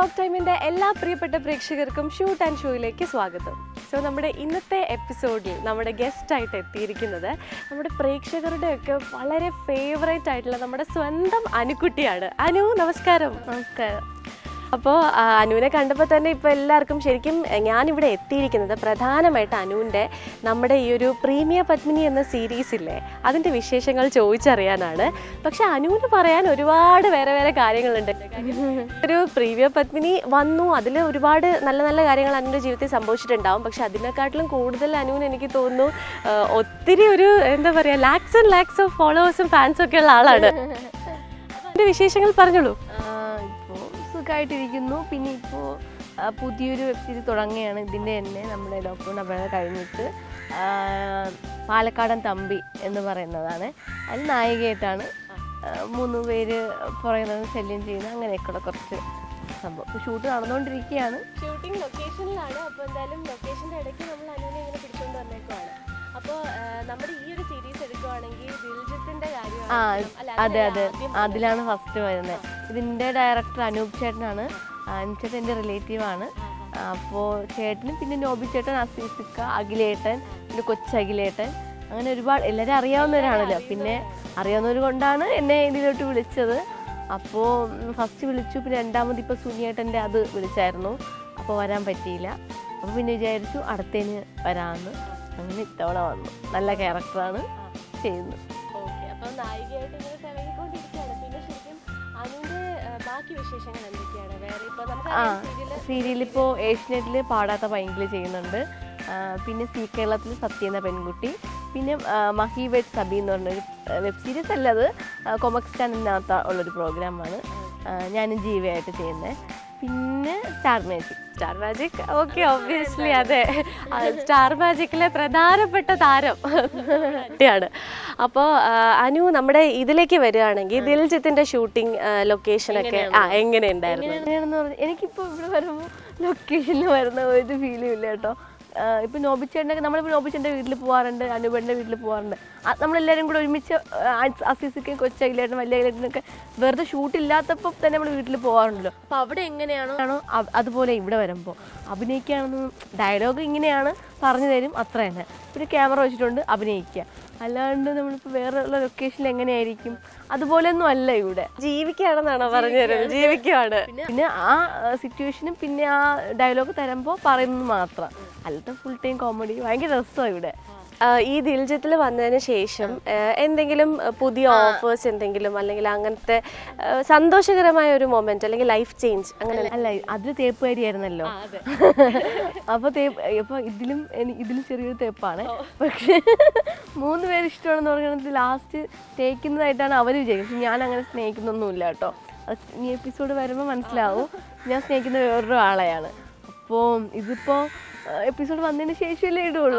Talk ടൈമിന്റെ എല്ലാ പ്രിയപ്പെട്ട പ്രേക്ഷകർക്കും ഷൂട്ട് ആൻഡ് ഷോയിലേക്ക് സ്വാഗതം സോ നമ്മുടെ ഇന്നത്തെ എപ്പിസോഡിൽ നമ്മുടെ ഗസ്റ്റ് ആയിട്ട് എത്തിയിരിക്കുന്നത് നമ്മുടെ പ്രേക്ഷകരുടെ ഒക്കെ വളരെ ഫേവറേറ്റ് ആയിട്ടുള്ള നമ്മുടെ സ്വന്തം അനുക്കുട്ടിയാണ് അനു നമസ്കാരം നമസ്കാരം അപ്പോൾ അനുവിനെ കണ്ടപ്പോൾ തന്നെ ഇപ്പോൾ എല്ലാവർക്കും ശരിക്കും എ, ഞാനിവിടെ എത്തിയിരിക്കുന്നത് പ്രധാനമായിട്ട് അനുവിൻ്റെ നമ്മുടെ ഈ ഒരു പ്രീമിയ പത്മിനി എന്ന സീരീസ് ഇല്ലേ അതിൻ്റെ വിശേഷങ്ങൾ ചോദിച്ചറിയാനാണ് പക്ഷെ അനുവിന് പറയാൻ ഒരുപാട് വേറെ വേറെ കാര്യങ്ങളുണ്ട് ഒരു പ്രീമിയ പത്മിനി വന്നു അതിൽ ഒരുപാട് നല്ല നല്ല കാര്യങ്ങൾ അനുവിൻ്റെ ജീവിതത്തിൽ സംഭവിച്ചിട്ടുണ്ടാവും പക്ഷെ അതിനെക്കാട്ടിലും കൂടുതൽ അനുവിന് എനിക്ക് തോന്നുന്നു ആ, ഒത്തിരി ഒരു എന്താ പറയുക ലാക്സ് ആൻഡ് ലാക്സ് ഓഫ് ഫോളോവേഴ്സും ഫാൻസും ഒക്കെ ഉള്ള ആളാണ് അതിൻ്റെ വിശേഷങ്ങൾ പറഞ്ഞോളൂ ഇപ്പോൾ സുഖമായിട്ടിരിക്കുന്നു പിന്നെ ഇപ്പോൾ പുതിയൊരു വെബ് സീരീസ് തുടങ്ങുകയാണ് ഇതിൻ്റെ തന്നെ നമ്മുടെ ലോക്ക്ഡൗൺ അപകടം കഴിഞ്ഞിട്ട് ആ, പാലക്കാടൻ തമ്പി എന്ന് പറയുന്നതാണ് അതിൽ നായികയായിട്ടാണ് ആ, മൂന്ന് പേര് പുറകെ നിന്ന് ശല്യം ചെയ്യുന്ന അങ്ങനെയൊക്കെയുള്ള കുറച്ച് സംഭവം ഇപ്പോൾ ഷൂട്ട് നടന്നുകൊണ്ടിരിക്കുകയാണ് ഷൂട്ടിംഗ് ലൊക്കേഷനിലാണ് അപ്പോൾ എന്തായാലും ലൊക്കേഷൻ്റെ ഇടയ്ക്ക് നമ്മൾ അനുവിനെ ഇങ്ങനെ പിടിച്ചുകൊണ്ട് വന്നേക്കുവാണ് അപ്പോൾ നമ്മുടെ ഈ ഒരു സീരീസ് എടുക്കുവാണെങ്കിൽ ദിൽജിത്തിന്റെ ആ അതെ അതെ അതിലാണ് ഫസ്റ്റ് വരുന്നത് ഇതിൻ്റെ ഡയറക്ടർ അനൂപ് ചേട്ടനാണ് ആ, അനൂപ് ചേട്ടൻ എൻ്റെ റിലേറ്റീവാണ് അപ്പോൾ ചേട്ടനും പിന്നെ നോബി ചേട്ടൻ അസീസിക്ക അഖിലേട്ടൻ പിന്നെ കൊച്ചഖിലേട്ടൻ അങ്ങനെ ഒരുപാട് എല്ലാവരും അറിയാവുന്നവരാണല്ലോ പിന്നെ അറിയാവുന്നവർ കൊണ്ടാണ് എന്നെ ഇതിലോട്ട് വിളിച്ചത് അപ്പോൾ ഫസ്റ്റ് വിളിച്ചു പിന്നെ രണ്ടാമത് ഇപ്പോൾ സുനിയേട്ടൻ്റെ അത് വിളിച്ചായിരുന്നു അപ്പോൾ വരാൻ പറ്റിയില്ല അപ്പോൾ പിന്നെ വിചാരിച്ചു അടുത്തതിന് വരാമെന്ന് അങ്ങനെ ഇത്തവണ വന്നു നല്ല ക്യാരക്ടറാണ് ചെയ്യുന്നത് ഓക്കെ അപ്പോൾ നായികയായിട്ട് ഇങ്ങനെ തിളങ്ങിക്കൊണ്ടിരിക്കുകയാണ് പിന്നെ ശരിക്കും അനുവിന്റെ ആ, ബാക്കി വിശേഷങ്ങൾ എന്തൊക്കെയാണ് വേറെ ഇപ്പോൾ നമുക്ക് ആ സീരിയൽ സീരിയലിപ്പോൾ ഏഷ്യനെറ്റിൽ പാടാത്ത പൈങ്കിളി ചെയ്യുന്നുണ്ട് ആ, പിന്നെ സി കേരളത്തിൽ സത്യ എന്ന പെൺകുട്ടി പിന്നെ ആ, മഹി വെറ്റ് സബി എന്ന് പറഞ്ഞൊരു വെബ് സീരീസ് അല്ല അത് കൊമക്സ് ചാനലിനകത്ത് ഉള്ളൊരു പ്രോഗ്രാമാണ് ഞാനും ജീവയായിട്ട് ചെയ്യുന്നത് പിന്നെ star magic star magic okay obviously അതെ ആ, സ്റ്റാർ മാജിക്കിലെ പ്രധാനപ്പെട്ട താരം കുട്ടിയാണ് അപ്പോൾ അനു നമ്മുടെ ഇതിലേക്ക് വരികയാണെങ്കിൽ ദിൽജിത്തിന്റെ ഷൂട്ടിംഗ് ലൊക്കേഷനൊക്കെ ആ എങ്ങനെയുണ്ടായിരുന്നു എങ്ങനെയാണെന്ന് പറഞ്ഞാൽ എനിക്കിപ്പോൾ ഇവിടെ വരുമ്പോൾ ലൊക്കേഷനിൽ വരുന്ന ഒരു ഫീലും ഇല്ല കേട്ടോ ആഹ് ഇപ്പൊ നോബിച്ചേട്ടനൊക്കെ നമ്മളിപ്പോൾ നോബിച്ചേട്ടൻ്റെ വീട്ടിൽ പോകാറുണ്ട് അനുപേട്ടൻ്റെ വീട്ടിൽ പോകാറുണ്ട് ആ- നമ്മളെല്ലാവരും കൂടെ ഒരുമിച്ച് അസീസിക്കും കൊച്ചയിലേട്ടനും വലിയ അയിലേട്ടനൊക്കെ വെറുതെ ഷൂട്ട് ഇല്ലാത്തപ്പോൾ തന്നെ നമ്മൾ വീട്ടിൽ പോകാറുണ്ടല്ലോ അപ്പോൾ അവിടെ എങ്ങനെയാണോ ആണോ അ- അതുപോലെ ഇവിടെ വരുമ്പോൾ അഭിനയിക്കുകയാണെന്ന് ഡയലോഗ് ഇങ്ങനെയാണ് പറഞ്ഞു തരും അത്ര തന്നെ പിന്നെ ക്യാമറ വെച്ചിട്ടുണ്ട് അഭിനയിക്കുക അല്ലാണ്ട് നമ്മളിപ്പോൾ വേറെ ഉള്ള ലൊക്കേഷനിൽ എങ്ങനെയായിരിക്കും അതുപോലെയൊന്നും അല്ല ഇവിടെ ജീവിക്കുകയാണെന്നാണോ പറഞ്ഞു തരുന്നത് ജീവിക്കുകയാണ് പിന്നെ ആ സിറ്റുവേഷനും പിന്നെ ആ ഡയലോഗ് തരുമ്പോൾ പറയുന്നത് മാത്രം അല്ലാത്ത ഫുൾ ടൈം കോമഡി ഭയങ്കര രസമാണ് ഇവിടെ ആ, ഈ ദിൽജിത്തിൽ വന്നതിന് ശേഷം ആ, എന്തെങ്കിലും ആ, പുതിയ ഓഫേഴ്സ് എന്തെങ്കിലും അല്ലെങ്കിൽ അങ്ങനത്തെ ആ, സന്തോഷകരമായ ഒരു മൊമെന്റ് അല്ലെങ്കിൽ ലൈഫ് ചേഞ്ച് അങ്ങനെ അല്ല അതിൽ തേപ്പുകാരിയായിരുന്നല്ലോ അപ്പൊ തേപ്പ് അപ്പൊ ഇതിലും എനി- ഇതിലും ചെറിയൊരു തേപ്പാണ് പക്ഷെ മൂന്ന് പേര് ഇഷ്ടമാണെന്ന് പറയുന്നത് ലാസ്റ്റ് തേക്കുന്നതായിട്ടാണ് അവർ വിചാരിക്കുന്നത് പക്ഷെ ഞാൻ അങ്ങനെ സ്നേഹിക്കുന്നൊന്നുമില്ല കേട്ടോ അത് ഈ എപ്പിസോഡ് വരുമ്പോൾ മനസ്സിലാവും ഞാൻ സ്നേഹിക്കുന്ന വേറൊരു ആളെയാണ് അപ്പോൾ ഇതിപ്പോൾ എപ്പിസോഡ് വന്നതിന് ശേഷമല്ലേ ഇടുള്ളൂ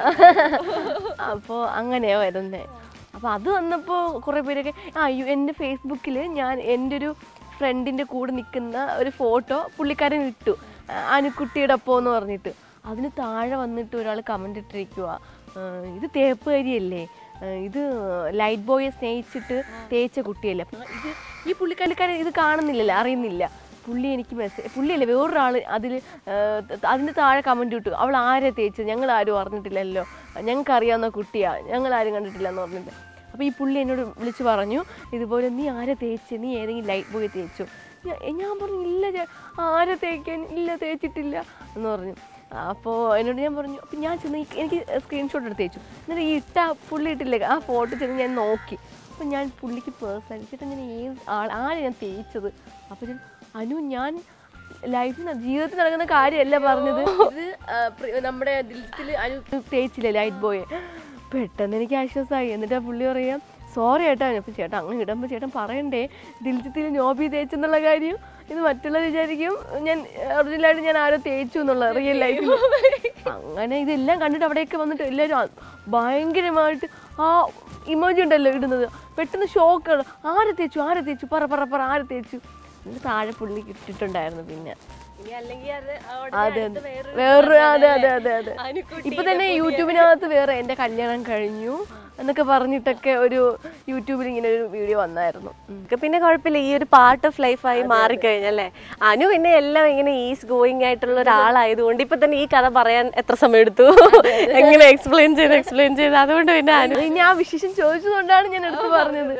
അപ്പോൾ അങ്ങനെയാ വരുന്നത് അപ്പോൾ അത് വന്നപ്പോൾ കുറേ പേരൊക്കെ ആ യു- എൻ്റെ ഫേസ്ബുക്കിൽ ഞാൻ എൻ്റെ ഒരു ഫ്രണ്ടിൻ്റെ കൂടെ നിൽക്കുന്ന ഒരു ഫോട്ടോ പുള്ളിക്കാരൻ ഇട്ടു ആ, അനുക്കുട്ടിയുടെ ഒപ്പം എന്ന് പറഞ്ഞിട്ട് അതിന് താഴെ വന്നിട്ട് ഒരാൾ കമൻ്റ് ഇട്ടിരിക്കുക ഇത് തേപ്പ് കരിയല്ലേ ഇത് ലൈറ്റ് ബോയെ സ്നേഹിച്ചിട്ട് തേച്ച കുട്ടിയല്ലേ അപ്പൊ ഇത് ഈ പുള്ളിക്കാരൻ ഇത് കാണുന്നില്ലല്ലോ അറിയുന്നില്ല പുള്ളി എനിക്ക് മെസ്സേജ് പുള്ളിയല്ലേ വേറൊരാൾ അതിൽ അതിൻ്റെ താഴെ കമൻറ്റ് ഇട്ടു അവൾ ആരെ തേച്ചത് ഞങ്ങൾ ആരും അറിഞ്ഞിട്ടില്ലല്ലോ ഞങ്ങൾക്ക് അറിയാവുന്ന കുട്ടിയാ ഞങ്ങൾ ആരും കണ്ടിട്ടില്ല എന്ന് പറഞ്ഞിട്ട് അപ്പോൾ ഈ പുള്ളി എന്നോട് വിളിച്ച് പറഞ്ഞു ഇതുപോലെ നീ ആരെ തേച്ച് നീ ഏതെങ്കിലും ലൈറ്റ് ബോയ് തേച്ചു ഞാ- ഞാൻ പറഞ്ഞു ഇല്ല ചേ- ആരെ തേക്കാൻ ഇല്ല തേച്ചിട്ടില്ല എന്ന് പറഞ്ഞു അപ്പോൾ എന്നോട് ഞാൻ പറഞ്ഞു അപ്പം ഞാൻ ചെന്ന് ഈ- എനിക്ക് സ്ക്രീൻഷോട്ട് എടുത്ത് തേച്ചു എന്നിട്ട് ഈ ഇട്ട പുള്ളി ഇട്ടില്ലേ ആ ഫോട്ടോ ചെന്ന് ഞാൻ നോക്കി അപ്പം ഞാൻ പുള്ളിക്ക് പേഴ്സണലി ചേട്ടാ ഞാൻ ഏത് ആൾ ആരെ ഞാൻ തേച്ചത് അപ്പോൾ ഞാൻ അനു ഞാൻ ലൈഫിൽ ജീവിതത്തിൽ നടക്കുന്ന കാര്യമല്ല പറഞ്ഞത് ഇത് ആ, പ്രി- നമ്മുടെ ദിൽത്തിൽ അനു തേച്ചില്ലേ ലൈറ്റ് ബോയെ പെട്ടെന്ന് എനിക്ക് ആശ്വാസമായി എന്നിട്ട് ആ പുള്ളി പറയാം സോറി ചേട്ടാ അപ്പം ചേട്ടാ അങ്ങനെ ഇടുമ്പോൾ ചേട്ടൻ പറയണ്ടേ ദിൽജിത്തിൽ നോബി തേച്ചെന്നുള്ള കാര്യം ഇത് മറ്റുള്ളവർ വിചാരിക്കും ഞാൻ ഒറിജിനലായിട്ട് ഞാൻ ആരോ തേച്ചു എന്നുള്ള റിയൽ ലൈഫിൽ അങ്ങനെ ഇതെല്ലാം കണ്ടിട്ട് അവിടെയൊക്കെ വന്നിട്ട് എല്ലാവരും ആ- ഭയങ്കരമായിട്ട് ആ ഇമോജി ഉണ്ടല്ലോ ഇടുന്നത് പെട്ടെന്ന് ഷോക്ക് ആരെ തേച്ചു ആരെ തേച്ചു പറ പറ പറ ആരെ തേച്ചു എന്നിട്ട് താഴെ പുള്ളി ഇട്ടിട്ടുണ്ടായിരുന്നു പിന്നെ ഇനി അല്ലെങ്കിൽ അത് അവിടെ അതെ അടുത്ത വേറൊരു വേറൊരു അതെ അതെ അതെ അതെ അനുക്കുട്ടി ഇപ്പൊ തന്നെ യൂട്യൂബിനകത്ത് വേറെ എൻ്റെ കല്യാണം കഴിഞ്ഞു എന്നൊക്കെ പറഞ്ഞിട്ടൊക്കെ ഒരു യൂട്യൂബിൽ ഇങ്ങനെ ഒരു വീഡിയോ വന്നായിരുന്നു ഉം. നമുക്ക് പിന്നെ കുഴപ്പമില്ല ഈ ഒരു പാർട്ട് ഓഫ് ലൈഫായി മാറിക്കഴിഞ്ഞല്ലേ അനു പിന്നെ എല്ലാം ഇങ്ങനെ ഈസ് ഗോയിങ് ആയിട്ടുള്ള ഒരാളായതുകൊണ്ട് ഇപ്പൊ തന്നെ ഈ കഥ പറയാൻ എത്ര സമയം എടുത്തു എങ്ങനെ എക്സ്പ്ലെയിൻ ചെയ്ത് എക്സ്പ്ലെയിൻ ചെയ്ത് അതുകൊണ്ട് പിന്നെ അനു അത് ഞാൻ വിശേഷം ചോദിച്ചതുകൊണ്ടാണ് ഞാൻ എടുത്ത് പറഞ്ഞത്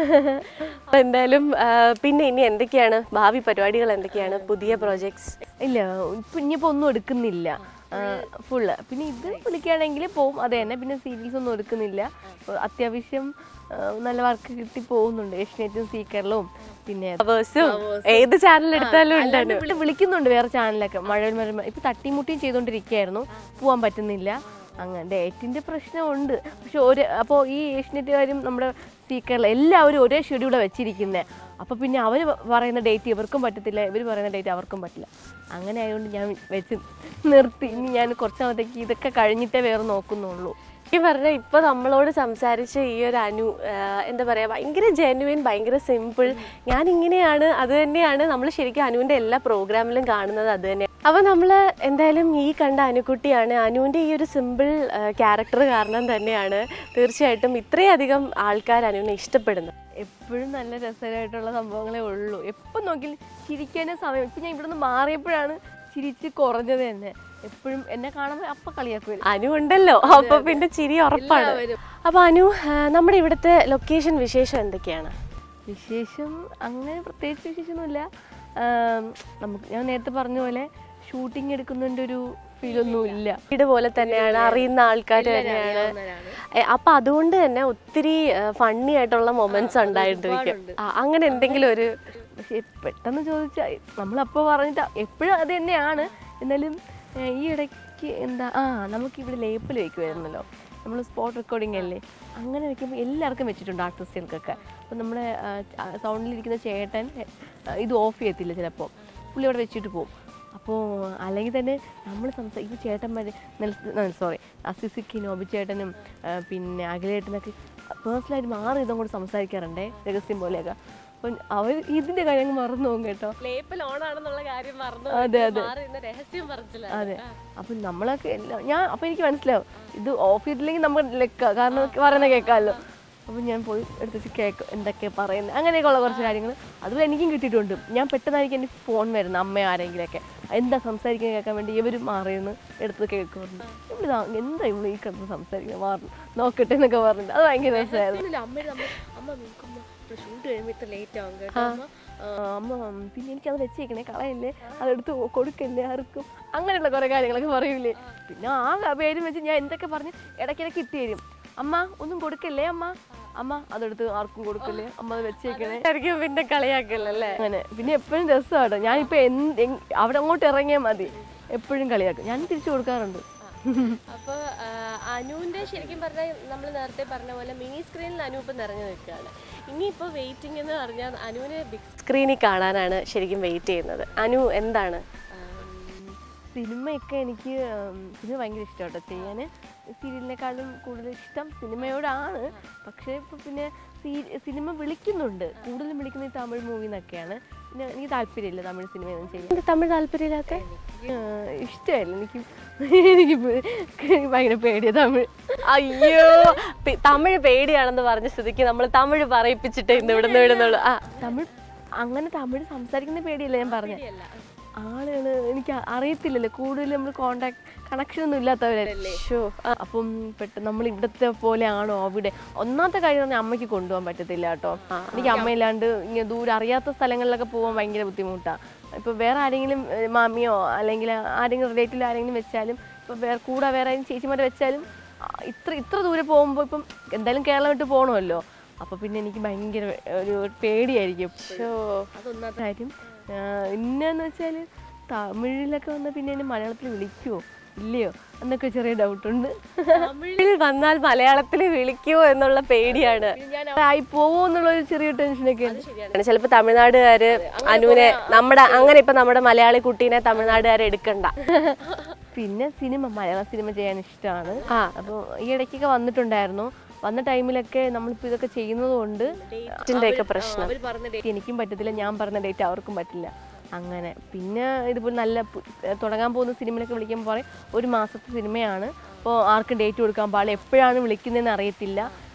അപ്പൊ എന്തായാലും ആ, പിന്നെ ഇനി എന്തൊക്കെയാണ് ഭാവി പരിപാടികൾ എന്തൊക്കെയാണ് പുതിയ പ്രോജക്ട്സ് ഇല്ല ഇപ്പൊ ഇനിയിപ്പോ ഒന്നും എടുക്കുന്നില്ല ഫുള്ള് പിന്നെ ഇത് വിളിക്കുകയാണെങ്കിൽ പോവും അത് തന്നെ പിന്നെ സീരീസ് ഒന്നും എടുക്കുന്നില്ല അപ്പൊ അത്യാവശ്യം ആ, നല്ല വർക്ക് കിട്ടി പോകുന്നുണ്ട് ഏഷ്യനെറ്റും സീക്കറിലും പിന്നെ ഏത് ചാനൽ എടുത്താലും ഉണ്ട് അല്ലാണ്ട് വിളി- വിളിക്കുന്നുണ്ട് വേറെ ചാനലൊക്കെ മഴവിൽ മഴ ഇപ്പൊ തട്ടിമുട്ടിയും ചെയ്തോണ്ടിരിക്കുകയായിരുന്നു പോവാൻ പറ്റുന്നില്ല അങ്ങനെ ഡേറ്റിന്റെ പ്രശ്നമുണ്ട് പക്ഷെ ഒരു അപ്പോൾ ഈ ഏഷ്യനെറ്റുകാരും നമ്മുടെ സ്പീക്കറിൽ എല്ലാവരും ഒരേ ഷെഡ്യൂളാണ് വെച്ചിരിക്കുന്നത് അപ്പോൾ പിന്നെ അവർ പറയുന്ന ഡേറ്റ് ഇവർക്കും പറ്റത്തില്ല ഇവർ പറയുന്ന ഡേറ്റ് അവർക്കും പറ്റില്ല അങ്ങനെ ആയതുകൊണ്ട് ഞാൻ വെച്ച് നിർത്തി ഇനി ഞാൻ കുറച്ച് നാളത്തേക്ക് ഇതൊക്കെ കഴിഞ്ഞിട്ടേ വേറെ നോക്കുന്നുള്ളൂ ഈ പറഞ്ഞ ഇപ്പൊ നമ്മളോട് സംസാരിച്ച ഈ ഒരു അനു ആ, എന്താ പറയാ ഭയങ്കര ജെന്യുവിൻ ഭയങ്കര സിമ്പിൾ ഞാൻ ഇങ്ങനെയാണ് അത് തന്നെയാണ് നമ്മൾ ശരിക്കും അനുവിന്റെ എല്ലാ പ്രോഗ്രാമിലും കാണുന്നത് അത് തന്നെയാണ് അപ്പൊ നമ്മള് എന്തായാലും ഈ കണ്ട അനുക്കുട്ടിയാണ് അനുവിന്റെ ഈ ഒരു സിമ്പിൾ ക്യാരക്ടർ കാരണം തന്നെയാണ് തീർച്ചയായിട്ടും ഇത്രയധികം ആൾക്കാർ അനുവിനെ ഇഷ്ടപ്പെടുന്നത് എപ്പോഴും നല്ല രസകരമായിട്ടുള്ള സംഭവങ്ങളേ ഉള്ളൂ എപ്പം നോക്കിയാലും ചിരിക്കാനേ സമയം ഇപ്പം ഞാൻ ഇവിടുന്ന് മാറിയപ്പോഴാണ് ചിരിച്ച് കുറഞ്ഞത് തന്നെ എപ്പോഴും എന്നെ കാണുമ്പോൾ അപ്പം കളിയാക്കുമല്ലോ അനു ഉണ്ടല്ലോ അപ്പൊ പിന്നെ ചിരി ഉറപ്പാണ് അപ്പൊ അനു ആ, നമ്മുടെ ഇവിടുത്തെ ലൊക്കേഷൻ വിശേഷം എന്തൊക്കെയാണ് വിശേഷം അങ്ങനെ പ്രത്യേകിച്ച് വിശേഷമൊന്നുമില്ല ആം, നമുക്ക് ഞാൻ നേരത്തെ പറഞ്ഞ പോലെ ഷൂട്ടിംഗ് എടുക്കുന്നതിൻ്റെ ഒരു ഫീലൊന്നും ഇല്ല വീട് പോലെ തന്നെയാണ് അറിയുന്ന ആൾക്കാർ തന്നെയാണ് ഏ, അപ്പൊ അതുകൊണ്ട് തന്നെ ഒത്തിരി ഫണ്ണി ആയിട്ടുള്ള മൊമെന്റ്സ് ഉണ്ടായിട്ടിരിക്കും ആ, അങ്ങനെ എന്തെങ്കിലും ഒരു പക്ഷെ പെട്ടെന്ന് ചോദിച്ചാൽ നമ്മളപ്പോൾ പറഞ്ഞിട്ട് എപ്പോഴും അത് തന്നെയാണ് എന്നാലും ഏ, ഈ ഇടയ്ക്ക് എന്താ ആ നമുക്ക് ഇവിടെ ലേപ്പിൽ വെക്കുമായിരുന്നല്ലോ നമ്മൾ സ്പോട്ട് റെക്കോർഡിംഗ് അല്ലേ അങ്ങനെ വെക്കുമ്പോൾ എല്ലാവർക്കും വെച്ചിട്ടുണ്ട് ആർട്ടിസ്റ്റുകൾക്കൊക്കെ അപ്പം നമ്മുടെ സൗണ്ടിലിരിക്കുന്ന ചേട്ടൻ ആ, ഇത് ഓഫ് ചെയ്യത്തില്ല ചിലപ്പോൾ പുള്ളി അവിടെ വെച്ചിട്ട് പോകും അപ്പോൾ അല്ലെങ്കിൽ തന്നെ നമ്മൾ സംസാരിക്കും ഇപ്പോൾ ചേട്ടന്മാർ സോറി അസിസിക്ക് നോബി ചേട്ടനും ആ, പിന്നെ അഖിലേട്ടനൊക്കെ പേഴ്സണലായിട്ട് മാറി ഇതും കൂടെ സംസാരിക്കാറുണ്ടേ രഹസ്യം പോലെയൊക്കെ അപ്പം അവർ ഇതിൻ്റെ കാര്യം അങ്ങ് മറന്നു പോകും കേട്ടോ ലേപ്പിൽ ഓണാണെന്നുള്ള കാര്യം മറന്നു അതെ അതെ രഹസ്യം പറഞ്ഞില്ല അതെ അപ്പം നമ്മളൊക്കെ എല്ലാം ഞാൻ അപ്പം എനിക്ക് മനസ്സിലാവും ഇത് ഓഫ് ചെയ്തില്ലെങ്കിൽ നമ്മൾ ലെക്ക കാരണം പറയുന്നത് കേൾക്കാമല്ലോ അപ്പം ഞാൻ പോയി എടുത്തിട്ട് കേൾക്കും എന്തൊക്കെയാണ് പറയുന്നത് അങ്ങനെയൊക്കെയുള്ള കുറച്ച് കാര്യങ്ങൾ അതുപോലെ എനിക്കും കിട്ടിയിട്ടുണ്ട് ഞാൻ പെട്ടെന്നായിരിക്കും എൻ്റെ ഫോൺ വരുന്നത് അമ്മ ആരെങ്കിലുമൊക്കെ എന്താ സംസാരിക്കുന്നത് കേൾക്കാൻ വേണ്ടി ഇവർ മാറിയെന്ന് എടുത്ത് കേൾക്കുമായിരുന്നു ഇവളിതാ എന്താ ഇവള് ഈ കിടന്ന് സംസാരിക്കുന്നത് മാറുന്നു നോക്കട്ടെ എന്നൊക്കെ പറഞ്ഞിട്ട് അത് ഭയങ്കര രസമായിരുന്നു അമ്മയുടെ അമ്മ അമ്മ നോക്കുമ്പോ ഷൂട്ട് കഴിയുമ്പോ ഇത്ര ലേറ്റ് ആവും കേട്ടോ അമ്മ. ആ, അമ്മ പിന്നെ എനിക്കത് വെച്ചേക്കണേ കളയല്ലേ അതെടുത്ത് കൊടുക്കല്ലേ ആർക്കും അങ്ങനെയുള്ള കുറേ കാര്യങ്ങളൊക്കെ പറയൂലേ പിന്നെ ആ പേരും വെച്ച് ഞാൻ എന്തൊക്കെ പറഞ്ഞ് ഇടയ്ക്കിടയ്ക്ക് ഇട്ട് തരും അമ്മ ഒന്നും കൊടുക്കല്ലേ അമ്മ അമ്മ അതെടുത്ത് ആർക്കും കൊടുക്കല്ലേ അമ്മ അത് വെച്ചേക്കണേ ആയിരിക്കും പിന്നെ കളിയാക്കല്ലേ അങ്ങനെ പിന്നെ എപ്പോഴും രസമാണ് ഞാനിപ്പോൾ എന്ത് എങ്- അവിടെ അങ്ങോട്ട് ഇറങ്ങിയാൽ മതി എപ്പോഴും കളിയാക്കും ഞാൻ തിരിച്ചു കൊടുക്കാറുണ്ട് അപ്പൊ അനുവിന്റെ ശരിക്കും പറഞ്ഞാൽ നമ്മൾ നേരത്തെ പറഞ്ഞ പോലെ മിനി സ്ക്രീനിൽ അനു ഇപ്പൊ നിറഞ്ഞു നിൽക്കുകയാണ് ഇനിയിപ്പോ വെയിറ്റിംഗ് എന്ന് പറഞ്ഞാൽ അനുവിനെ ബിഗ് സ്ക്രീനിൽ കാണാനാണ് ശരിക്കും വെയിറ്റ് ചെയ്യുന്നത് അനു എന്താണ് സിനിമയൊക്കെ എനിക്ക് ഉം, സിനിമ ഭയങ്കര ഇഷ്ടമാണ് കേട്ടോ ചെയ്യാൻ സീരിയലിനെക്കാളും കൂടുതൽ ഇഷ്ടം സിനിമയോടാണ് പക്ഷേ ഇപ്പോൾ പിന്നെ സീ സിനിമ വിളിക്കുന്നുണ്ട് കൂടുതലും വിളിക്കുന്നത് ഈ തമിഴ് മൂവി എന്നൊക്കെയാണ് പിന്നെ എനിക്ക് താല്പര്യമില്ല തമിഴ് സിനിമയൊന്നും ചെയ്യാൻ എന്ത് തമിഴ് താല്പര്യമില്ലാത്ത ഏഹ്, ഇഷ്ടമല്ല എനിക്ക് എനിക്ക് ഭയങ്കര പേടിയാണ് തമിഴ് അയ്യോ പി- തമിഴ് പേടിയാണെന്ന് പറഞ്ഞ സ്ഥിതിക്ക് നമ്മൾ തമിഴ് പറയിപ്പിച്ചിട്ട് ഇന്ന് ഇവിടുന്ന് വിടുന്നുള്ളൂ ആ തമിഴ് അങ്ങനെ തമിഴ് സംസാരിക്കുന്ന പേടിയല്ല ഞാൻ പറഞ്ഞത് ആളുകൾ എനിക്ക് അറിയത്തില്ലല്ലോ കൂടുതൽ നമ്മൾ കോണ്ടാക്ട് കണക്ഷൻ ഒന്നും ഇല്ലാത്തവരല്ലേ ശോ, ആ, അപ്പം പെട്ടെന്ന് നമ്മൾ ഇവിടുത്തെ പോലെ ആണോ അവിടെ ഒന്നാമത്തെ കാര്യം പറഞ്ഞാൽ അമ്മയ്ക്ക് കൊണ്ടുപോകാൻ പറ്റത്തില്ല കേട്ടോ എനിക്ക് അമ്മയില്ലാണ്ട് ഇങ്ങനെ ദൂരെ അറിയാത്ത സ്ഥലങ്ങളിലൊക്കെ പോകാൻ ഭയങ്കര ബുദ്ധിമുട്ടാണ് ഇപ്പൊ വേറെ ആരെങ്കിലും ഏ, മാമിയോ അല്ലെങ്കിൽ ആരെങ്കിലും റിലേറ്റീവ് ആരെങ്കിലും വെച്ചാലും ഇപ്പൊ വേറെ കൂടെ വേറെ ആരെങ്കിലും ചേച്ചിമാരെ വെച്ചാലും ആ, ഇത്ര ഇത്ര ദൂരെ പോകുമ്പോൾ ഇപ്പം എന്തായാലും കേരളം വിട്ട് പോകണമല്ലോ അപ്പൊ പിന്നെ എനിക്ക് ഭയങ്കര ഒരു പേടിയായിരിക്കും എപ്പോഴും. ശോ. അതൊന്നാമത്തെ കാര്യം ഇന്നെന്ന് വെച്ചാൽ തമിഴിലൊക്കെ വന്നാൽ പിന്നെ എന്നെ മലയാളത്തിൽ വിളിക്കുമോ ഇല്ലയോ എന്നൊക്കെ ചെറിയ ഡൗട്ടുണ്ട് തമിഴിൽ വന്നാൽ മലയാളത്തിൽ വിളിക്കുമോ എന്നുള്ള പേടിയാണ് ഞാൻ ആയി പോവോ എന്നുള്ള ഒരു ചെറിയ ടെൻഷനൊക്കെ ഉണ്ട് ചിലപ്പോ തമിഴ്നാടുകാര് അനുവിനെ നമ്മുടെ അങ്ങനെ ഇപ്പൊ നമ്മുടെ മലയാളി കുട്ടീനെ തമിഴ്നാടുകാരെ എടുക്കണ്ട പിന്നെ സിനിമ മലയാള സിനിമ ചെയ്യാൻ ഇഷ്ടമാണ് ആ. അപ്പോൾ ഈ ഇടയ്ക്കൊക്കെ വന്നിട്ടുണ്ടായിരുന്നു വന്ന ടൈമിലൊക്കെ നമ്മളിപ്പോൾ ഇതൊക്കെ ചെയ്യുന്നത് കൊണ്ട് ഡേറ്റിന്റെ ഒക്കെ പ്രശ്നം അവർ പറഞ്ഞ ഡേറ്റ് എനിക്കും പറ്റത്തില്ല ഞാൻ പറഞ്ഞ ഡേറ്റ് അവർക്കും പറ്റില്ല അങ്ങനെ പിന്നെ ഇതുപോലെ നല്ല പു- തുടങ്ങാൻ പോകുന്ന സിനിമയിലൊക്കെ വിളിക്കുമ്പോൾ പറയും ഒരു മാസത്തെ സിനിമയാണ് അപ്പോൾ ആർക്കും ഡേറ്റ് കൊടുക്കാൻ പാടില്ല എപ്പോഴാണ് വിളിക്കുന്നതെന്ന് അറിയത്തില്ല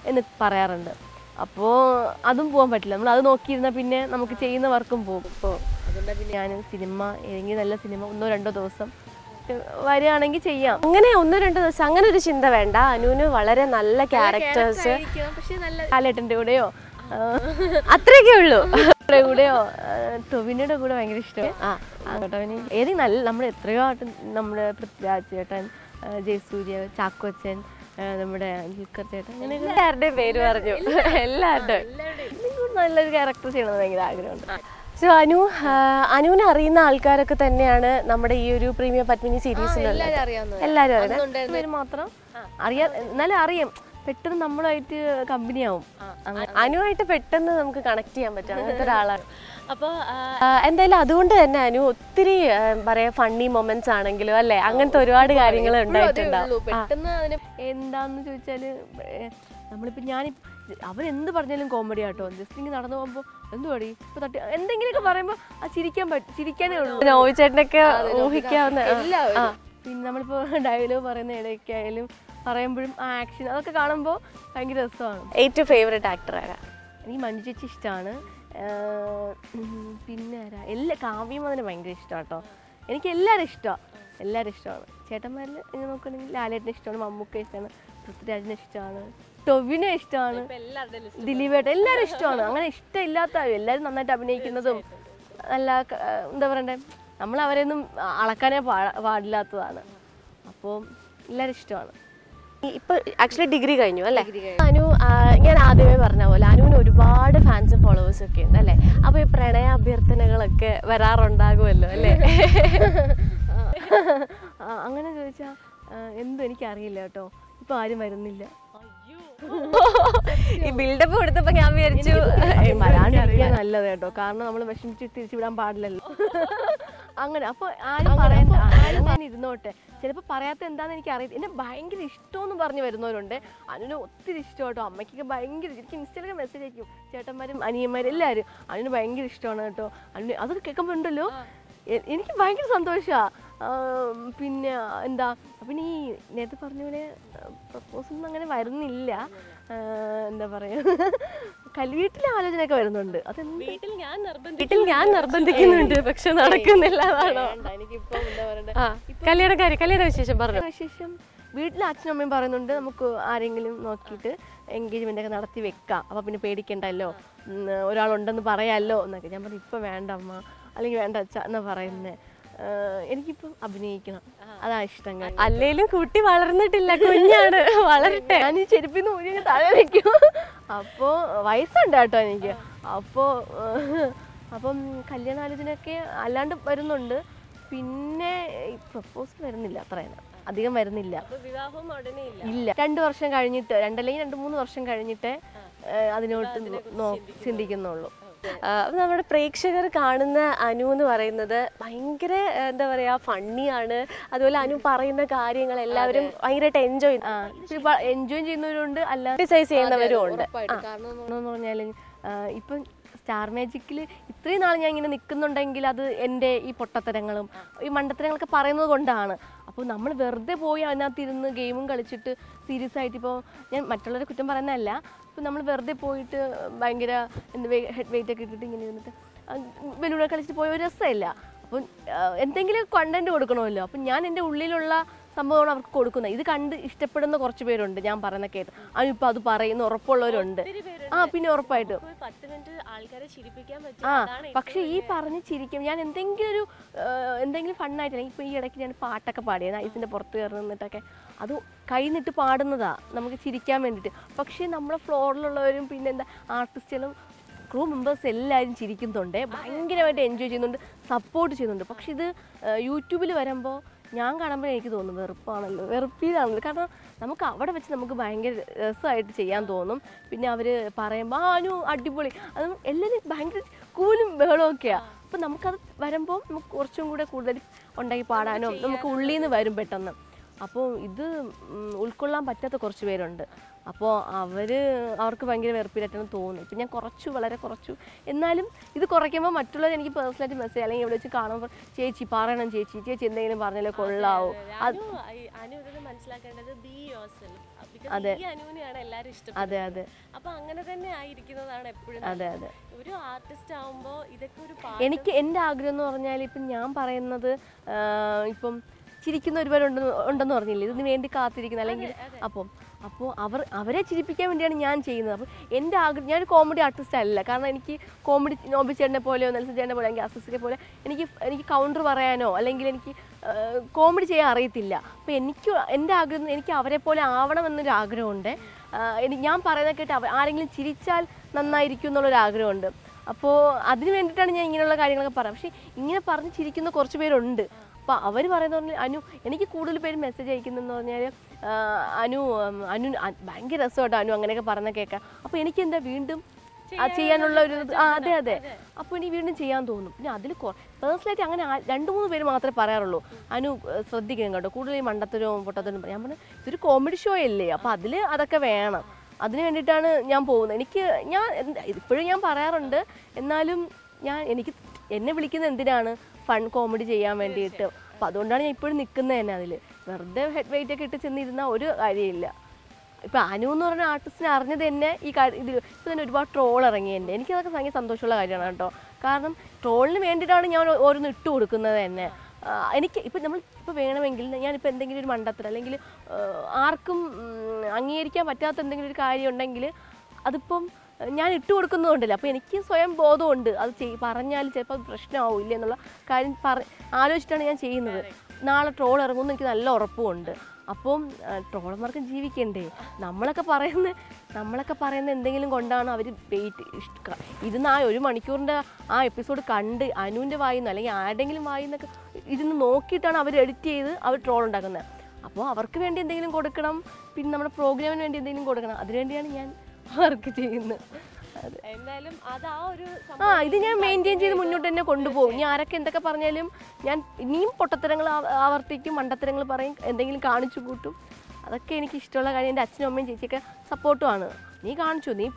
എന്ന് പറയാറുണ്ട് അപ്പോൾ അതും പോകാൻ പറ്റില്ല നമ്മൾ അത് നോക്കിയിരുന്നാൽ പിന്നെ നമുക്ക് ചെയ്യുന്ന വർക്കും പോകും ഇപ്പോൾ അതുകൊണ്ടാണ് പിന്നെ ഞാൻ സിനിമ ഏതെങ്കിലും നല്ല സിനിമ ഒന്നോ രണ്ടോ ദിവസം വരികയാണെങ്കിൽ ചെയ്യാം അങ്ങനെ ഒന്നോ രണ്ടോ ദിവസം അങ്ങനെ ഒരു ചിന്ത വേണ്ട അനുവിന് വളരെ നല്ല ക്യാരക്ടേഴ്സ് പക്ഷേ നല്ല കാലേട്ടൻ്റെ കൂടെയോ ആ, അത്രയൊക്കെ ഉള്ളൂ യുടെ കൂടെയോ ആ, ടൊവിനോയുടെ കൂടെ ഭയങ്കര ഇഷ്ടം ആ ടൊവിന് ഏതെങ്കിലും നല്ല നമ്മുടെ എത്രയോ ആട്ട് നമ്മുടെ പൃഥ്വിരാജ് ചേട്ടൻ ആ, ജയസൂര്യ ചാക്കോച്ചൻ ആ, നമ്മുടെ ദുൽഖർ ചേട്ടൻ അങ്ങനെ എല്ലാവരുടെയും പേര് പറഞ്ഞു എല്ലാവരുടെയും നല്ലൊരു ക്യാരക്ടർ ചെയ്യണമെന്ന് ഭയങ്കര ആഗ്രഹമുണ്ട് സോ അനു ആ, അനുവിനെ അറിയുന്ന ആൾക്കാരൊക്കെ തന്നെയാണ് നമ്മുടെ ഈ ഒരു പ്രീമിയം പത്മിനി സീരീസിലുള്ള എല്ലാവരും അറിയാം പേര് മാത്രം അറിയാ എന്നാലും അറിയാം പെട്ടെന്ന് നമ്മളുമായിട്ട് കമ്പനിയാവും അനുവായിട്ട് പെട്ടെന്ന് നമുക്ക് കണക്ട് ചെയ്യാൻ പറ്റും അങ്ങനത്തെ ഒരാളാണ് അപ്പോൾ എന്തായാലും അതുകൊണ്ട് തന്നെ അനു ഒത്തിരി ആ, പറയാ ഫണ്ണി മൊമെന്റ്സ് ആണെങ്കിലും അല്ലേ അങ്ങനത്തെ ഒരുപാട് കാര്യങ്ങൾ ഉണ്ടായിട്ടുണ്ടാവും പെട്ടെന്ന് അതിന് എന്താന്ന് ചോദിച്ചാല് ഏ, നമ്മളിപ്പോ ഞാൻ അവരെന്ത് പറഞ്ഞാലും കോമഡി ആട്ടോ ജസ്റ്റ് ഇങ്ങനെ നടന്നു പോകുമ്പോ എന്തുവാടി ഇപ്പൊ തട്ടി എന്തെങ്കിലുമൊക്കെ പറയുമ്പോ ആ ചിരിക്കാൻ പറ്റും ചിരിക്കാനേ ഉള്ളൂ നോവി ചേട്ടനൊക്കെ ഊഹിക്കാവുന്ന ആ. പിന്നെ നമ്മളിപ്പോ ഡയലോഗ് പറയുന്ന ഇടയ്ക്കായാലും പറയുമ്പോഴും ആ ആക്ഷൻ അതൊക്കെ കാണുമ്പോൾ ഭയങ്കര രസമാണ് ഏറ്റവും ഫേവറേറ്റ് ആക്ടർ ആരാ എനിക്ക് മഞ്ജു ചേച്ചി ഇഷ്ടമാണ് പിന്നെ ആരാ എല്ലാ കാവ്യം അതിന് ഭയങ്കര ഇഷ്ടമാണ് കേട്ടോ എനിക്ക് എല്ലാവരും ഇഷ്ടമാണ് എല്ലാവരും ഇഷ്ടമാണ് ചേട്ടന്മാരിൽ ഇങ്ങനെ നോക്കുകയാണെങ്കിൽ ലാലേട്ടനെ ഇഷ്ടമാണ് മമ്മൂക്ക ഇഷ്ടമാണ് പൃഥ്വിരാജിനെ ഇഷ്ടമാണ് ടൊവിനെ ഇഷ്ടമാണ് ദിലീപേട്ട എല്ലാവരും ഇഷ്ടമാണ് അങ്ങനെ ഇഷ്ടമില്ലാത്ത ആരും എല്ലാവരും നന്നായിട്ട് അഭിനയിക്കുന്നതും നല്ല ക- എന്താ പറയണ്ടേ നമ്മൾ അവരെയൊന്നും അളക്കാനേ പാ- പാടില്ലാത്തതാണ് അപ്പോൾ എല്ലാവരും ഇഷ്ടമാണ് ഈ ഇപ്പൊ ആക്ച്വലി ഡിഗ്രി കഴിഞ്ഞു അല്ലേ അനു ആ, ഞാൻ ആദ്യമേ പറഞ്ഞ പോലെ അനുവിന് ഒരുപാട് ഫാൻസും ഫോളോവേഴ്സും ഒക്കെ ഉണ്ട് അല്ലേ അപ്പൊ ഈ പ്രണയ അഭ്യർത്ഥനകളൊക്കെ വരാറുണ്ടാകുമല്ലോ അല്ലേ ആ, അങ്ങനെ ചോദിച്ചാൽ എന്തും എനിക്കറിയില്ല കേട്ടോ ഇപ്പം ആരും വരുന്നില്ല ഈ ബിൽഡപ്പ് കൊടുത്തപ്പോ ഞാൻ വിചാരിച്ചു വരാണ്ടിരിക്കുക നല്ലത് കേട്ടോ കാരണം നമ്മൾ വിഷമിച്ച് തിരിച്ചു വിടാൻ പാടില്ലല്ലോ അങ്ങനെ അപ്പൊ ആരും പറയാൻ ആരും ഞാൻ ഇരുന്നോട്ടെ ചിലപ്പോൾ പറയാത്ത എന്താന്ന് എനിക്ക് അറിയില്ല എന്നെ ഭയങ്കര ഇഷ്ടമെന്ന് പറഞ്ഞു വരുന്നവരുണ്ട് അനുവിന് ഒത്തിരി ഇഷ്ടം കേട്ടോ അമ്മയ്ക്കൊക്കെ ഭയങ്കര എനിക്ക് ഇൻസ്റ്റയിലൊക്കെ മെസ്സേജ് അയക്കും ചേട്ടന്മാരും അനിയന്മാരും എല്ലാവരും അനുവിന് ഭയങ്കര ഇഷ്ടമാണ് കേട്ടോ അനു അതൊക്കെ കേൾക്കുമ്പോൾ ഉണ്ടല്ലോ എ- എനിക്ക് ഭയങ്കര സന്തോഷമാണ് പിന്നെ എന്താ പിന്നെ ഈ നേരത്തെ പറഞ്ഞ പോലെ പ്രപ്പോസ് ഒന്നും അങ്ങനെ വരുന്നില്ല ആ, എന്താ പറയാ കൽവീട്ടിലെ ആലോചനയൊക്കെ വരുന്നുണ്ട് അതെന്ത് വീട്ടിൽ ഞാൻ വീട്ടിൽ ഞാൻ നിർബന്ധിക്കുന്നുണ്ട് പക്ഷെ നടക്കുന്നില്ല അതാണോ വേണ്ട, എനിക്കിപ്പം എന്താ പറയണ്ടേ ആ കല്യാണക്കാരി കല്യാണ വിശേഷം പറഞ്ഞു ശേഷം വീട്ടിൽ അച്ഛനും അമ്മയും പറയുന്നുണ്ട് നമുക്ക് ആരെങ്കിലും നോക്കിയിട്ട് എൻഗേജ്മെന്റ് ഒക്കെ നടത്തി വെക്കാം അപ്പൊ പിന്നെ പേടിക്കണ്ടല്ലോ ഉം, ഒരാളുണ്ടെന്ന് പറയാമല്ലോ എന്നൊക്കെ ഞാൻ പറഞ്ഞു ഇപ്പൊ വേണ്ട അമ്മ അല്ലെങ്കിൽ വേണ്ട അച്ഛ എന്നാ പറയുന്നേ എനിക്കിപ്പം അഭിനയിക്കണം അതാ ഇഷ്ടം കാര്യം അല്ലേലും കുട്ടി വളർന്നിട്ടില്ല കുഞ്ഞാണ് വളരട്ടെ ഞാൻ ഈ ചെരുപ്പിന്ന് ഊരി താഴെ വെക്കും അപ്പോൾ വയസ്സുണ്ട് കേട്ടോ എനിക്ക് അപ്പോൾ അപ്പം കല്യാണാലോചനയൊക്കെ അല്ലാണ്ട് വരുന്നുണ്ട് പിന്നെ പ്രപ്പോസൽ വരുന്നില്ല അത്രയാണ് അധികം വരുന്നില്ല വിവാഹം ഉടനെ ഇല്ല ഇല്ല രണ്ട് വർഷം കഴിഞ്ഞിട്ട് രണ്ടല്ലെങ്കിൽ രണ്ട് മൂന്ന് വർഷം കഴിഞ്ഞിട്ടേ ഏഹ്, അതിനോട്ട് നോ- ചിന്തിക്കുന്നുള്ളൂ ആ, അപ്പൊ നമ്മുടെ പ്രേക്ഷകർ കാണുന്ന അനു എന്ന് പറയുന്നത് ഭയങ്കര ആ, എന്താ പറയാ ഫണ്ണിയാണ് അതുപോലെ അനു പറയുന്ന കാര്യങ്ങൾ എല്ലാവരും ഭയങ്കരമായിട്ട് എൻജോയ് ആ എൻജോയ് ചെയ്യുന്നവരുണ്ട് അല്ലാതെ ക്രിട്ടിസൈസ് ചെയ്യുന്നവരും ഉണ്ട് കാരണം എന്ന് പറഞ്ഞാൽ ഇപ്പം സ്റ്റാർ മാജിക്കിൽ ഇത്രയും നാൾ ഞാൻ ഇങ്ങനെ നിൽക്കുന്നുണ്ടെങ്കിൽ അത് എൻ്റെ ഈ പൊട്ടത്തരങ്ങളും ഈ മണ്ടത്തരങ്ങളൊക്കെ പറയുന്നത് കൊണ്ടാണ് അപ്പോൾ നമ്മൾ വെറുതെ പോയി അതിനകത്ത് ഇരുന്ന് ഗെയിമും കളിച്ചിട്ട് സീരിയസ് ആയിട്ട് ഇപ്പോൾ ഞാൻ മറ്റുള്ളവരെ കുറ്റം പറയുന്നതല്ല ഇപ്പോൾ നമ്മൾ വെറുതെ പോയിട്ട് ഭയങ്കര എന്ത് ഹെഡ് വെയിറ്റ് ഒക്കെ ഇട്ടിട്ട് ഇങ്ങനെ ഇരുന്നിട്ട് ബലൂണൊക്കെ കളിച്ചിട്ട് പോയ ഒരു രസമില്ല അപ്പം ആ, എന്തെങ്കിലും കണ്ടന്റ് കൊടുക്കണമല്ലോ അപ്പം ഞാൻ എൻ്റെ ഉള്ളിലുള്ള സംഭവമാണ് അവർക്ക് കൊടുക്കുന്നത് ഇത് കണ്ട് ഇഷ്ടപ്പെടുന്ന കുറച്ച് പേരുണ്ട് ഞാൻ പറയുന്ന കേട്ട് അതിപ്പോൾ അത് പറയുന്ന ഉറപ്പുള്ളവരുണ്ട് ആ പിന്നെ ഉറപ്പായിട്ടും പത്ത് മിനിറ്റ് ആൾക്കാരെ ചിരിപ്പിക്കാൻ ആ പക്ഷെ ഈ പറഞ്ഞ് ചിരിക്കും ഞാൻ എന്തെങ്കിലും ഒരു ആ, എന്തെങ്കിലും ഫണ്ണായിട്ട് അല്ലെങ്കിൽ ഇപ്പോൾ ഈ ഇടയ്ക്ക് ഞാൻ പാട്ടൊക്കെ പാടിയത് ഐസിൻ്റെ പുറത്ത് കയറി നിന്നിട്ടൊക്കെ അത് കൈന്നിട്ട് പാടുന്നതാ നമുക്ക് ചിരിക്കാൻ വേണ്ടിയിട്ട് പക്ഷേ നമ്മളെ ഫ്ലോറിലുള്ളവരും പിന്നെ എന്താ ആർട്ടിസ്റ്റുകളും ക്രൂ മെമ്പേഴ്സ് എല്ലാവരും ചിരിക്കുന്നുണ്ട് ഭയങ്കരമായിട്ട് എൻജോയ് ചെയ്യുന്നുണ്ട് സപ്പോർട്ട് ചെയ്യുന്നുണ്ട് പക്ഷെ ഇത് യൂട്യൂബിൽ വരുമ്പോൾ ഞാൻ കാണുമ്പോൾ എനിക്ക് തോന്നും വെറുപ്പാണല്ലോ വെറുപ്പീതാണല്ലോ കാരണം നമുക്ക് അവിടെ വെച്ച് നമുക്ക് ഭയങ്കര രസമായിട്ട് ചെയ്യാൻ തോന്നും പിന്നെ അവർ പറയുമ്പോൾ ആ അനു അടിപൊളി അത് എല്ലാവരും ഭയങ്കര കൂലും ബഹളമൊക്കെയാണ് അപ്പം നമുക്കത് വരുമ്പോൾ നമുക്ക് കുറച്ചും കൂടെ കൂടുതൽ ഉണ്ടാക്കി പാടാനോ നമുക്ക് ഉള്ളിൽ നിന്ന് വരും പെട്ടെന്ന് അപ്പോൾ ഇത് ഉം, ഉൾക്കൊള്ളാൻ പറ്റാത്ത കുറച്ച് പേരുണ്ട് അപ്പോൾ അവർ അവർക്ക് ഭയങ്കര വെറുപ്പിലായിട്ടാണ് തോന്നുന്നത് ഇപ്പം ഞാൻ കുറച്ചു വളരെ കുറച്ചു എന്നാലും ഇത് കുറയ്ക്കുമ്പോൾ മറ്റുള്ളവർ എനിക്ക് പേഴ്സണലായിട്ട് മെസ്സേജ് അല്ലെങ്കിൽ ഇവിടെ വെച്ച് കാണുമ്പോൾ ചേച്ചി പറയണം ചേച്ചി ചേച്ചി എന്തെങ്കിലും പറഞ്ഞാലേ കൊള്ളാവൂ അത് അനു ഇതിന് മനസ്സിലാക്കേണ്ടത് ബി യുവർ സെൽഫ് Because ഈ അനുവിനെയാണ് എല്ലാരും ഇഷ്ടപ്പെടുന്നത് അതെ അതെ അപ്പൊ അങ്ങനെ തന്നെ ആയിരിക്കുന്നതാണ് എപ്പോഴും അതെ അതെ ഒരു ആർട്ടിസ്റ്റ് ആവുമ്പോ ഇതൊക്കെ ഒരു എനിക്ക് എൻ്റെ ആഗ്രഹം എന്ന് പറഞ്ഞാൽ ഇപ്പം ഞാൻ പറയുന്നത് ആ, ഇപ്പം ചിരിക്കുന്ന ഒരുപാടുണ്ടെന്ന് ഉണ്ടെന്ന് പറഞ്ഞില്ലേ ഇതിന് വേണ്ടി കാത്തിരിക്കുന്ന അല്ലെങ്കിൽ അപ്പം അപ്പോൾ അവർ അവരെ ചിരിപ്പിക്കാൻ വേണ്ടിയാണ് ഞാൻ ചെയ്യുന്നത് അപ്പോൾ എൻ്റെ ആഗ്രഹം ഞാനൊരു കോമഡി ആർട്ടിസ്റ്റ് അല്ല കാരണം എനിക്ക് കോമഡി നോബി ചേട്ടനെ പോലെയോ നെൽസൺ ചേട്ടനെ പോലെ അല്ലെങ്കിൽ അസിസ്റ്റിനെ പോലെ എനിക്ക് എനിക്ക് കൗണ്ടർ പറയാനോ അല്ലെങ്കിൽ എനിക്ക് കോമഡി ചെയ്യാൻ അറിയത്തില്ല അപ്പോൾ എനിക്ക് എൻ്റെ ആഗ്രഹം എനിക്ക് അവരെ പോലെ ആവണമെന്നൊരു ആഗ്രഹമുണ്ട് ആ, എനിക്ക് ഞാൻ പറയുന്നത് കേട്ട് അവ- ആരെങ്കിലും ചിരിച്ചാൽ നന്നായിരിക്കും എന്നുള്ളൊരു ആഗ്രഹമുണ്ട് അപ്പോൾ അതിന് വേണ്ടിയിട്ടാണ് ഞാൻ ഇങ്ങനെയുള്ള കാര്യങ്ങളൊക്കെ പറയാം പക്ഷേ ഇങ്ങനെ പറഞ്ഞ് ചിരിക്കുന്ന കുറച്ച് പേരുണ്ട് അപ്പോൾ അവർ പറയുന്നത് പറഞ്ഞാൽ അനു എനിക്ക് കൂടുതൽ പേര് മെസ്സേജ് അയക്കുന്നതെന്ന് പറഞ്ഞാൽ ആ, അനു ഉം, അനു അ- ഭയങ്കര രസമാട്ടോ അനു അങ്ങനെയൊക്കെ പറഞ്ഞ കേൾക്കാം അപ്പോൾ എനിക്ക് എന്താ വീണ്ടും ആ ചെയ്യാനുള്ള ഒരു ഇത്- ആ അതെ അതെ അപ്പോൾ ഇനി വീണ്ടും ചെയ്യാൻ തോന്നും പിന്നെ അതിൽ പേഴ്സണലായിട്ട് അങ്ങനെ ആ- രണ്ട് മൂന്ന് പേര് മാത്രമേ പറയാറുള്ളൂ അനു ഏഹ്, ശ്രദ്ധിക്കണം കേട്ടോ കൂടുതൽ ഈ മണ്ടത്തരവും പൊട്ടത്തരവും പറയും. ഞാൻ പറഞ്ഞു ഇതൊരു കോമഡി ഷോ അല്ലേ അപ്പോൾ അതിൽ അതൊക്കെ വേണം അതിന് വേണ്ടിയിട്ടാണ് ഞാൻ പോകുന്നത് എനിക്ക് ഞാൻ ഇപ്പോഴും ഞാൻ പറയാറുണ്ട് എന്നാലും ഞാൻ എനിക്ക് എന്നെ വിളിക്കുന്നത് എന്തിനാണ് ഫൺ കോമഡി ചെയ്യാൻ വേണ്ടിയിട്ട് അപ്പോൾ അതുകൊണ്ടാണ് ഞാൻ ഇപ്പോഴും നിൽക്കുന്നത് തന്നെ അതിൽ വെറുതെ ഹെഡ് വെയിറ്റ് ഒക്കെ ഇട്ട് ചെന്നിരുന്നാൽ ഒരു കാര്യമില്ല ഇപ്പൊ അനു എന്ന് പറഞ്ഞ ആർട്ടിസ്റ്റിനെ അറിഞ്ഞത് തന്നെ ഈ കാര്യം ഇതിൽ ഇപ്പൊ തന്നെ ഒരുപാട് ട്രോൾ ഇറങ്ങിയുണ്ട് എനിക്കതൊക്കെ ഭയങ്കര സന്തോഷമുള്ള കാര്യമാണ് കേട്ടോ കാരണം ട്രോളിന് വേണ്ടിയിട്ടാണ് ഞാൻ ഓ- ഓരോന്ന് ഇട്ട് കൊടുക്കുന്നത് തന്നെ ആ, എനിക്ക് ഇപ്പം നമ്മൾ ഇപ്പോൾ വേണമെങ്കിൽ ഞാനിപ്പോൾ എന്തെങ്കിലും ഒരു മണ്ടത്തരം അല്ലെങ്കിൽ ആ, ആർക്കും ഉം, അംഗീകരിക്കാൻ പറ്റാത്ത എന്തെങ്കിലും ഒരു കാര്യം ഉണ്ടെങ്കിൽ അതിപ്പം ഞാൻ ഇട്ട് കൊടുക്കുന്നതുകൊണ്ടല്ലോ അപ്പോൾ എനിക്ക് സ്വയം ബോധമുണ്ട് അത് ചെയ് പറഞ്ഞാൽ ചിലപ്പോൾ അത് പ്രശ്നമാവില്ല എന്നുള്ള കാര്യം പറ ആലോചിച്ചിട്ടാണ് ഞാൻ ചെയ്യുന്നത് നാളെ ട്രോൾ ഇറങ്ങുമെന്ന് എനിക്ക് നല്ല ഉറപ്പുമുണ്ട് അപ്പം ട്രോളന്മാർക്ക് ജീവിക്കണ്ടേ നമ്മളൊക്കെ പറയുന്ന നമ്മളൊക്കെ പറയുന്ന എന്തെങ്കിലും കൊണ്ടാണ് അവർ വെയിറ്റ് ഇഷ്ട ഇരുന്ന് ആ ഒരു മണിക്കൂറിൻ്റെ ആ എപ്പിസോഡ് കണ്ട് അനുവിൻ്റെ വായിന്ന് അല്ലെങ്കിൽ ആരുടെങ്കിലും വായിന്നൊക്കെ ഇരുന്ന് നോക്കിയിട്ടാണ് അവർ എഡിറ്റ് ചെയ്ത് അവർ ട്രോൾ ഉണ്ടാക്കുന്നത് അപ്പോൾ അവർക്ക് വേണ്ടി എന്തെങ്കിലും കൊടുക്കണം പിന്നെ നമ്മുടെ പ്രോഗ്രാമിന് വേണ്ടി എന്തെങ്കിലും കൊടുക്കണം അതിനുവേണ്ടിയാണ് ഞാൻ വർക്ക് ചെയ്യുന്നത് അതെ എന്തായാലും അത് ആ ഒരു ആ ഇത് ഞാൻ മെയിൻറ്റെയിൻ ചെയ്ത് മുന്നോട്ട് തന്നെ കൊണ്ടുപോകും ഇനി ആരൊക്കെ എന്തൊക്കെ പറഞ്ഞാലും ഞാൻ ഇനിയും പൊട്ടത്തരങ്ങൾ ആവ- ആവർത്തിക്കും മണ്ടത്തരങ്ങൾ പറയും എന്തെങ്കിലും കാണിച്ചു കൂട്ടും അതൊക്കെ എനിക്ക് ഇഷ്ടമുള്ള കാര്യം എൻ്റെ അച്ഛനും അമ്മയും ചേച്ചിയൊക്കെ സപ്പോർട്ടുമാണ് നീ കാണിച്ചു നീ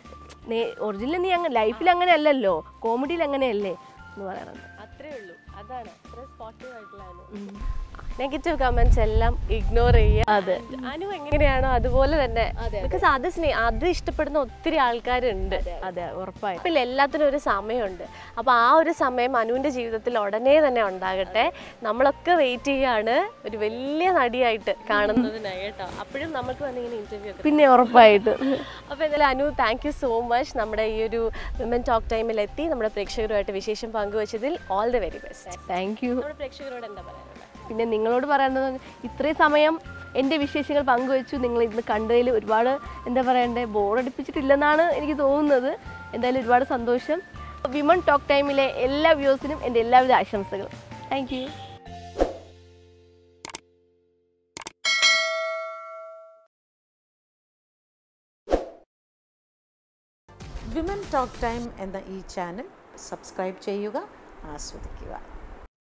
ഒറിജിനൽ നീ അങ്ങനെ ലൈഫിൽ അങ്ങനെ അല്ലല്ലോ കോമഡിയിൽ അങ്ങനെയല്ലേ എന്ന് പറയാറുണ്ട് അത്രേ ഉള്ളൂ അതാണ് അത്ര സ്പോട്ടീവ് ആയിട്ടുള്ള നെഗറ്റീവ് കമന്റ്സ് എല്ലാം ഇഗ്നോർ ചെയ്യുക അതെ. അനു എങ്ങനെയാണോ അതുപോലെ തന്നെ ബിക്കോസ് അത് സ്നേ അത് ഇഷ്ടപ്പെടുന്ന ഒത്തിരി ആൾക്കാരുണ്ട് അതെ ഉറപ്പായും ഇപ്പം എല്ലാത്തിനും ഒരു സമയമുണ്ട് അപ്പോൾ ആ ഒരു സമയം അനുവിൻ്റെ ജീവിതത്തിൽ ഉടനെ തന്നെ ഉണ്ടാകട്ടെ നമ്മളൊക്കെ വെയിറ്റ് ചെയ്യാണ് ഒരു വലിയ നടിയായിട്ട് കാണുന്നതിനായി കേട്ടോ അപ്പോഴും നമുക്ക് തന്നെ ഇങ്ങനെ ഇന്റർവ്യൂ ഒക്കെ പിന്നെ ഉറപ്പായിട്ട് അപ്പോൾ എന്തായാലും Anu thank you so much നമ്മുടെ ഈ ഒരു വിമൻ ടോക്ക് ടൈമിൽ എത്തി നമ്മുടെ പ്രേക്ഷകരുമായിട്ട് വിശേഷം പങ്കുവച്ചതിൽ all the very best thank you നമ്മുടെ പ്രേക്ഷകരോട് എന്താ പറയാനുള്ളത് പിന്നെ നിങ്ങളോട് പറയുന്നത് ഇത്രയും സമയം എൻ്റെ വിശേഷങ്ങൾ പങ്കുവച്ചു നിങ്ങൾ ഇന്ന് കണ്ടതിൽ ഒരുപാട് എന്താ പറയണ്ടേ ബോറടിപ്പിച്ചിട്ടില്ലെന്നാണ് എനിക്ക് തോന്നുന്നത് എന്തായാലും ഒരുപാട് സന്തോഷം വിമൺ ടോക്ക് ടൈമിലെ എല്ലാ വ്യൂസിനും എൻ്റെ എല്ലാവിധ ആശംസകളും thank you women talk time എന്ന ഈ ചാനൽ സബ്സ്ക്രൈബ് ചെയ്യുക ആസ്വദിക്കുക